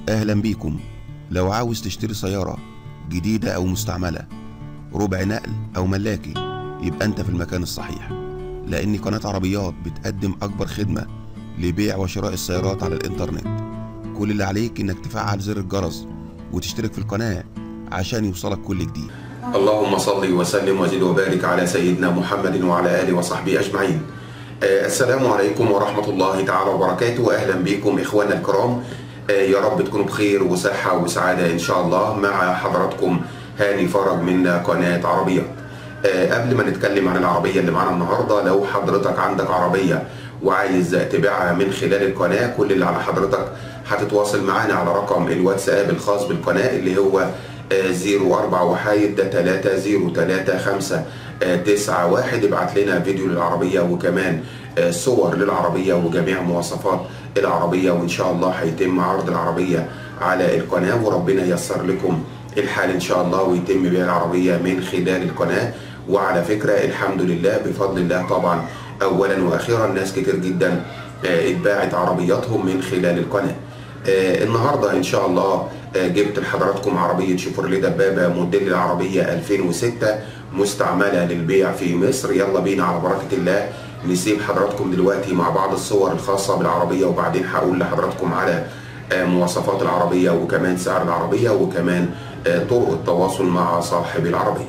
أهلا بيكم لو عاوز تشتري سيارة جديدة أو مستعملة ربع نقل أو ملاكي يبقى أنت في المكان الصحيح لأن قناة عربيات بتقدم أكبر خدمة لبيع وشراء السيارات على الإنترنت كل اللي عليك إنك تفعل زر الجرس وتشترك في القناة عشان يوصلك كل جديد اللهم صل وسلم وزد وبارك على سيدنا محمد وعلى اله وصحبه اجمعين. آه، السلام عليكم ورحمه الله تعالى وبركاته، اهلا بكم اخواننا الكرام. آه، يا رب تكونوا بخير وصحه وسعاده ان شاء الله مع حضراتكم هاني فرج من قناه عربيات. آه، قبل ما نتكلم عن العربيه اللي معانا النهارده لو حضرتك عندك عربيه وعايز تبيعها من خلال القناه كل اللي على حضرتك هتتواصل معانا على رقم الواتساب الخاص بالقناه اللي هو زيرو أربعة وحايد ده تلاتة زيرو تلاتة خمسة تسعة واحد ابعت لنا فيديو للعربية وكمان آه، صور للعربية وجميع مواصفات العربية وإن شاء الله هيتم عرض العربية على القناة وربنا ييسر لكم الحال إن شاء الله ويتم بيع العربية من خلال القناة وعلى فكرة الحمد لله بفضل الله طبعا أولا وأخيرا ناس كتير جدا آه، اتباعت عربياتهم من خلال القناة آه، النهارده ان شاء الله آه، جبت لحضراتكم عربيه شيفروليه دبابه موديل العربيه 2006 مستعمله للبيع في مصر يلا بينا على بركه الله نسيب حضراتكم دلوقتي مع بعض الصور الخاصه بالعربيه وبعدين هقول لحضراتكم على آه، مواصفات العربيه وكمان سعر العربيه وكمان آه، طرق التواصل مع صاحب العربيه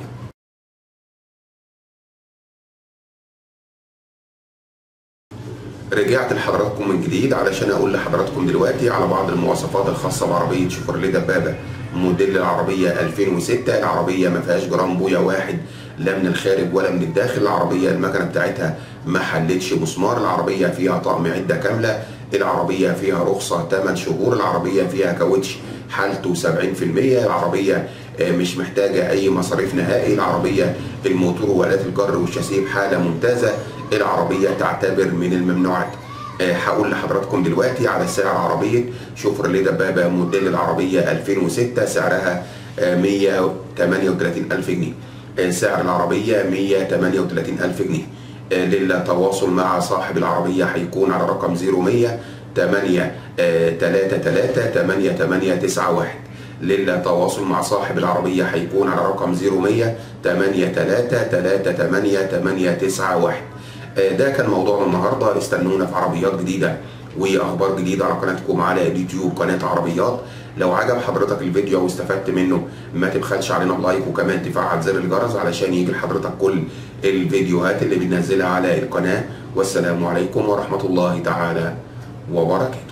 رجعت لحضراتكم من جديد علشان اقول لحضراتكم دلوقتي على بعض المواصفات الخاصه بعربيه شيفروليه دبابه موديل العربيه 2006 العربيه ما فيهاش جرام بويا واحد لا من الخارج ولا من الداخل العربيه المكنه بتاعتها ما حلتش مسمار العربيه فيها طقم عده كامله العربيه فيها رخصه 8 شهور العربيه فيها كاوتش حالته 70% العربيه آه، مش محتاجه اي مصاريف نهائي العربيه الموتور والات الجر والشاسيه بحاله ممتازه العربيه تعتبر من الممنوعات آه، هقول لحضراتكم دلوقتي على سعر عربيه شوفرليه دبابه موديل العربيه 2006 سعرها آه، 138000 جنيه آه، سعر العربيه 138000 جنيه آه، للتواصل مع صاحب العربيه هيكون على رقم 0100 8 3 3 8 8 9 1 للتواصل مع صاحب العربية هيكون على رقم 0100 8 3 3 8 8 9 1 ده كان موضوعنا النهارده استنونا في عربيات جديده واخبار جديده على قناتكم على اليوتيوب قناه عربيات لو عجب حضرتك الفيديو واستفدت منه ما تبخلش علينا بلايك وكمان تفعل زر الجرس علشان يجي لحضرتك كل الفيديوهات اللي بننزلها على القناه والسلام عليكم ورحمه الله تعالى وبركاته